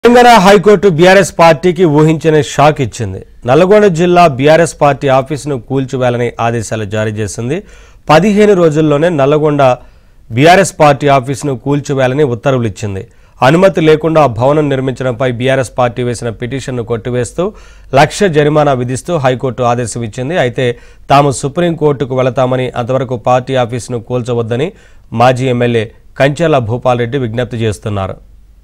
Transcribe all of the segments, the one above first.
Telangana high court BRS పార్టీకి ఊహించని shock ఇచ్చింది నల్గొండ జిల్లా బీఆర్ఎస్ పార్టీ ఆఫీసును కూల్చివేయాలని ఆదేశాలు జారీ చేసింది పదిహేను రోజుల్లోనే నల్లగొండ బీఆర్ఎస్ పార్టీ ఆఫీసును కూల్చివేయాలని ఉత్తర్వులు ఇచ్చింది అనుమతి లేకుండా ఆ భవనం నిర్మించడంపై బీఆర్ఎస్ పార్టీ వేసిన పిటిషన్ను కొట్టివేస్తూ లక్ష జరిమానా విధిస్తూ హైకోర్టు ఆదేశం ఇచ్చింది అయితే తాము సుప్రీంకోర్టుకు వెళతామని అంతవరకు పార్టీ ఆఫీసును కూల్చవద్దని మాజీ ఎమ్మెల్యే కంచెల భూపాల్ రెడ్డి విజ్ఞప్తి చేస్తున్నారు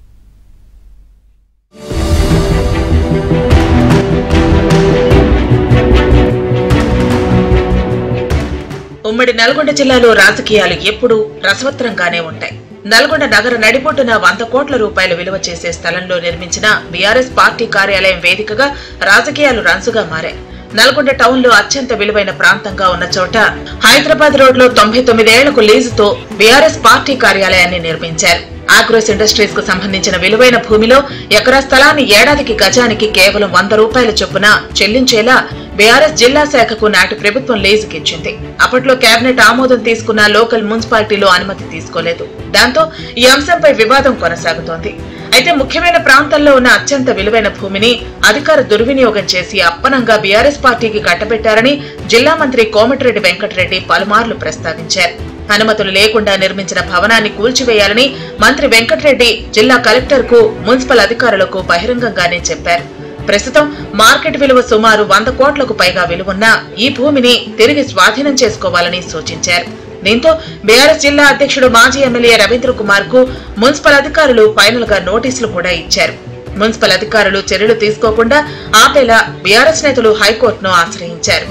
ఉమ్మడి నల్గొండ జిల్లాలో రాజకీయాలు ఎప్పుడూ రసవత్రంగానే ఉంటాయి నల్గొండ నగర నడిబొడ్డున వంద కోట్ల రూపాయలు విలువ చేసే స్థలంలో నిర్మించిన బీఆర్ఎస్ పార్టీ కార్యాలయం వేదికగా రాజకీయాలు రంజుగా మారాయి నల్గొండ టౌన్ లో అత్యంత విలువైన ప్రాంతంగా ఉన్న చోట హైదరాబాద్ రోడ్ లో తొంభై తొమ్మిదేళ్లకు లీజుతో బీఆర్ఎస్ పార్టీ కార్యాలయాన్ని నిర్మించారు ఆగ్రోస్ ఇండస్ట్రీస్ కు సంబంధించిన విలువైన భూమిలో ఎకరా స్థలాన్ని ఏడాదికి గజానికి కేవలం వంద రూపాయల చొప్పున చెల్లించేలా బీఆర్ఎస్ జిల్లా శాఖకు నాటి ప్రభుత్వం లీజుకిచ్చింది అప్పట్లో కేబినెట్ ఆమోదం తీసుకున్న లోకల్ మున్సిపాలిటీలో అనుమతి తీసుకోలేదు దాంతో ఈ అంశంపై వివాదం కొనసాగుతోంది అయితే ముఖ్యమైన ప్రాంతాల్లో ఉన్న అత్యంత విలువైన భూమిని అధికార దుర్వినియోగం చేసి అప్పనంగా బీఆర్ఎస్ పార్టీకి కట్టబెట్టారని జిల్లా మంత్రి కోమటిరెడ్డి వెంకటరెడ్డి పలుమార్లు ప్రస్తావించారు అనుమతులు లేకుండా నిర్మించిన భవనాన్ని కూల్చివేయాలని మంత్రి వెంకటరెడ్డి జిల్లా కలెక్టర్ కు మున్సిపల్ అధికారులకు బహిరంగంగానే చెప్పారు ప్రస్తుతం మార్కెట్ విలువ సుమారు వంద కోట్లకు పైగా విలువున్న ఈ భూమిని తిరిగి స్వాధీనం చేసుకోవాలని సూచించారు దీంతో బీఆర్ఎస్ జిల్లా అధ్యక్షుడు మాజీ ఎమ్మెల్యే రవీంద్ర కుమార్ కు మున్సిపల్ అధికారులు ఫైనల్ గా నోటీసులు కూడా ఇచ్చారు మున్సిపల్ అధికారులు చర్యలు తీసుకోకుండా ఆపేలా బీఆర్ఎస్ నేతలు హైకోర్టును ఆశ్రయించారు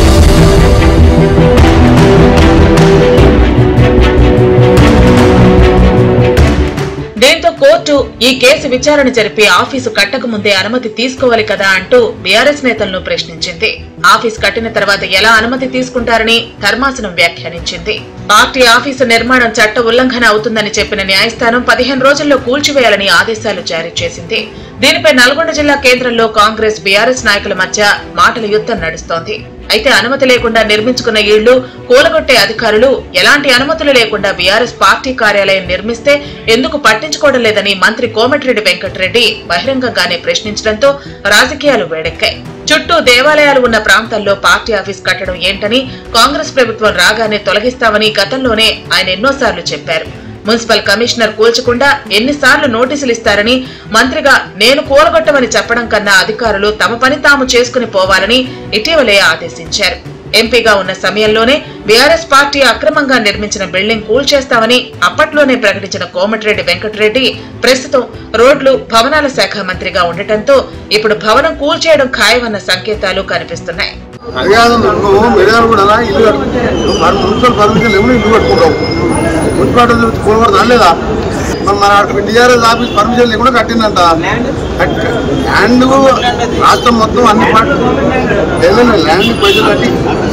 దీంతో కోర్టు ఈ కేసు విచారణ జరిపి ఆఫీసు కట్టక ముందే అనుమతి తీసుకోవాలి కదా అంటూ బీఆర్ఎస్ నేతలను ప్రశ్నించింది ఆఫీస్ కట్టిన తర్వాత ఎలా అనుమతి తీసుకుంటారని ధర్మాసనం వ్యాఖ్యానించింది పార్టీ ఆఫీసు నిర్మాణం చట్ట ఉల్లంఘన అవుతుందని చెప్పిన న్యాయస్థానం పదిహేను రోజుల్లో కూల్చివేయాలని ఆదేశాలు జారీ చేసింది దీనిపై నల్గొండ జిల్లా కేంద్రంలో కాంగ్రెస్ బీఆర్ఎస్ నాయకుల మధ్య మాటల యుద్ధం నడుస్తోంది అయితే అనుమతి లేకుండా నిర్మించుకున్న ఇళ్లు కూలగొట్టే అధికారులు ఎలాంటి అనుమతులు లేకుండా బీఆర్ఎస్ పార్టీ కార్యాలయం నిర్మిస్తే ఎందుకు పట్టించుకోవడం లేదని మంత్రి కోమటిరెడ్డి వెంకటరెడ్డి బహిరంగంగానే ప్రశ్నించడంతో రాజకీయాలు వేడెక్కాయి చుట్టూ దేవాలయాలు ఉన్న ప్రాంతాల్లో పార్టీ ఆఫీస్ కట్టడం ఏంటని కాంగ్రెస్ ప్రభుత్వం రాగానే తొలగిస్తామని గతంలోనే ఆయన ఎన్నోసార్లు చెప్పారు మున్సిపల్ కమిషనర్ కూల్చకుండా ఎన్నిసార్లు నోటీసులు ఇస్తారని మంత్రిగా నేను కూలగొట్టమని చెప్పడం కన్నా అధికారులు తమ పని తాము చేసుకుని పోవాలని ఇటీవలే ఆదేశించారు ఎంపీగా ఉన్న సమయంలోనే బీఆర్ఎస్ పార్టీ అక్రమంగా నిర్మించిన బిల్డింగ్ కూల్చేస్తామని అప్పట్లోనే ప్రకటించిన కోమటిరెడ్డి వెంకటరెడ్డి ప్రస్తుతం రోడ్లు భవనాల శాఖ మంత్రిగా ఉండటంతో ఇప్పుడు భవనం కూల్చేయడం ఖాయమన్న సంకేతాలు కనిపిస్తున్నాయి అది కాదు నువ్వు మెడికల్ కూడా అలా ఇల్లు కట్టు నువ్వు పర్- మున్సిపల్ పర్మిషన్ లేకుండా ఇల్లు కట్టుకుంటావు మున్సిపాలిటీ నుంచి కూలబడి రాలేదా మరి మన అక్కడ టీఆర్ఎస్ ఆఫీస్ పర్మిషన్ లేకుండా కట్టిందంట కట్- ల్యాండ్ రాష్ట్రం మొత్తం అన్ని పార్టీ ఏదైనా ల్యాండ్ పైసలు కట్టి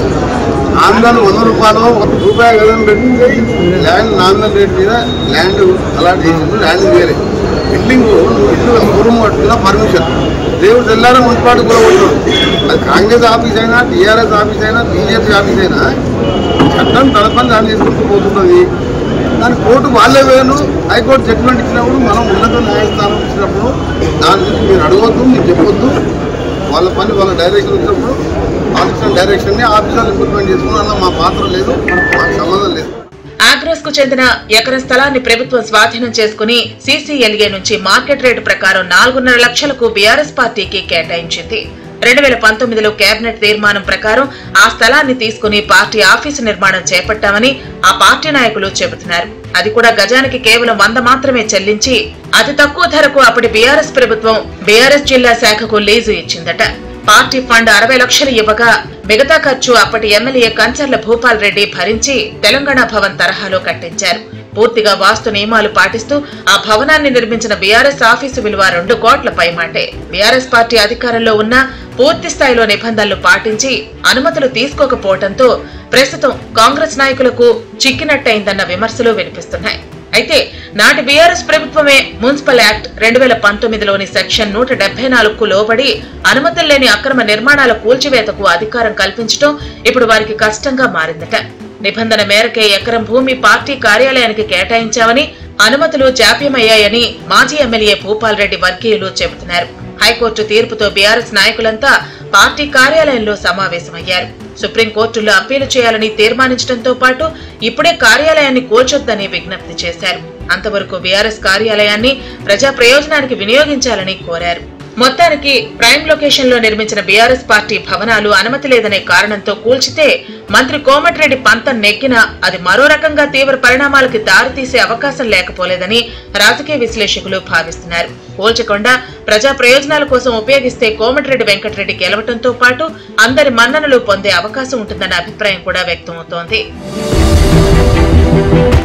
నామినల్ వంద రూపాయలు ఒక రూపాయి గజం పెట్టి ల్యాండ్ నామినల్ రేట్ మీద ల్యాండ్ అలాంటి చేసిండు ల్యాండ్ వేరే బిల్డింగ్ నువ్వు ఇల్లు గురుము కట్టుకున్న పర్మిషన్ దేవుడు తెల్లారా మున్సిపాలిటీ కూడా కొట్టాడు అది కాంగ్రెస్ ఆఫీస్ అయినా టీఆర్ఎస్ ఆఫీస్ అయినా బీజేపీ ఆఫీస్ అయినా చట్టం తన పని దాన్ని చేసుకుంటూ పోతున్నది దాని కోర్టు వాళ్ళే వేరు హైకోర్టు జడ్జిమెంట్ ఇచ్చినప్పుడు మనం ఉన్నత న్యాయస్థానం ఇచ్చినప్పుడు దాని గురించి మీరు అడగవద్దు మీరు చెప్పొద్దు వాళ్ళ పని వాళ్ళ డైరెక్షన్ ఇచ్చినప్పుడు వాళ్ళు ఇచ్చిన డైరెక్షన్ని ఆఫీసర్లు ఇంప్లిమెంట్ చేసుకున్న మా పాత్ర లేదు మాకు సంబంధం లేదు ఆగ్రోస్ కు చెందిన ఎకరం స్థలాన్ని ప్రభుత్వం స్వాధీనం చేసుకుని సీసీఎల్ఏ నుంచి మార్కెట్ రేటు ప్రకారం నాలుగున్నర లక్షలకు బీఆర్ఎస్ పార్టీకి కేటాయించింది రెండు వేల పంతొమ్మిదిలో కేబినెట్ తీర్మానం ప్రకారం ఆ స్థలాన్ని తీసుకుని పార్టీ ఆఫీసు నిర్మాణం చేపట్టామని ఆ పార్టీ నాయకులు చెబుతున్నారు అది కూడా గజానికి కేవలం వంద మాత్రమే చెల్లించి అతి తక్కువ ధరకు అప్పటి బీఆర్ఎస్ ప్రభుత్వం బీఆర్ఎస్ జిల్లా శాఖకు లీజు ఇచ్చిందట పార్టీ ఫండ్ అరవై లక్షలు ఇవ్వగా మిగతా ఖర్చు అప్పటి ఎమ్మెల్యే కంచర్ల భూపాల్ రెడ్డి భరించి తెలంగాణ భవన్ తరహాలో కట్టించారు పూర్తిగా వాస్తు నియమాలు పాటిస్తూ ఆ భవనాన్ని నిర్మించిన బీఆర్ఎస్ ఆఫీసు విలువ రెండు కోట్ల పైమాటే బీఆర్ఎస్ పార్టీ అధికారంలో ఉన్న పూర్తి స్థాయిలో నిబంధనలు పాటించి అనుమతులు తీసుకోకపోవడంతో ప్రస్తుతం కాంగ్రెస్ నాయకులకు చిక్కినట్టయిందన్న విమర్శలు వినిపిస్తున్నాయి అయితే నాటి బీఆర్ఎస్ ప్రభుత్వమే మున్సిపల్ యాక్ట్ రెండు వేల పంతొమ్మిదిలోని సెక్షన్ నూట డెబ్బై నాలుగుకు లోబడి అనుమతులు లేని అక్రమ నిర్మాణాల కూల్చివేతకు అధికారం కల్పించడం ఇప్పుడు వారికి కష్టంగా మారిందట నిబంధన మేరకే ఎకరం భూమి పార్టీ కార్యాలయానికి కేటాయించామని అనుమతులు జాప్యమయ్యాయని మాజీ ఎమ్మెల్యే భూపాల్ రెడ్డి వర్గీయులు చెబుతున్నారు హైకోర్టు తీర్పుతో బీఆర్ఎస్ నాయకులంతా పార్టీ కార్యాలయంలో సమావేశమయ్యారు సుప్రీంకోర్టులో అప్పీలు చేయాలని తీర్మానించడంతో పాటు ఇప్పుడే కార్యాలయాన్ని కూల్చొద్దని విజ్ఞప్తి చేశారు అంతవరకు బీఆర్ఎస్ కార్యాలయాన్ని ప్రజా ప్రయోజనానికి వినియోగించాలని కోరారు మొత్తానికి ప్రైమ్ లొకేషన్ లో నిర్మించిన బీఆర్ఎస్ పార్టీ భవనాలు అనుమతి లేదనే కారణంతో కూల్చితే మంత్రి కోమటిరెడ్డి పంతం నెగ్గినా అది మరో రకంగా తీవ్ర పరిణామాలకి దారితీసే అవకాశం లేకపోలేదని రాజకీయ విశ్లేషకులు భావిస్తున్నారు కూల్చకుండా ప్రజా ప్రయోజనాల కోసం ఉపయోగిస్తే కోమటిరెడ్డి వెంకటరెడ్డి గెలవటంతో పాటు అందరి మన్ననలు పొందే అవకాశం ఉంటుందన్న అభిప్రాయం కూడా వ్యక్తమవుతోంది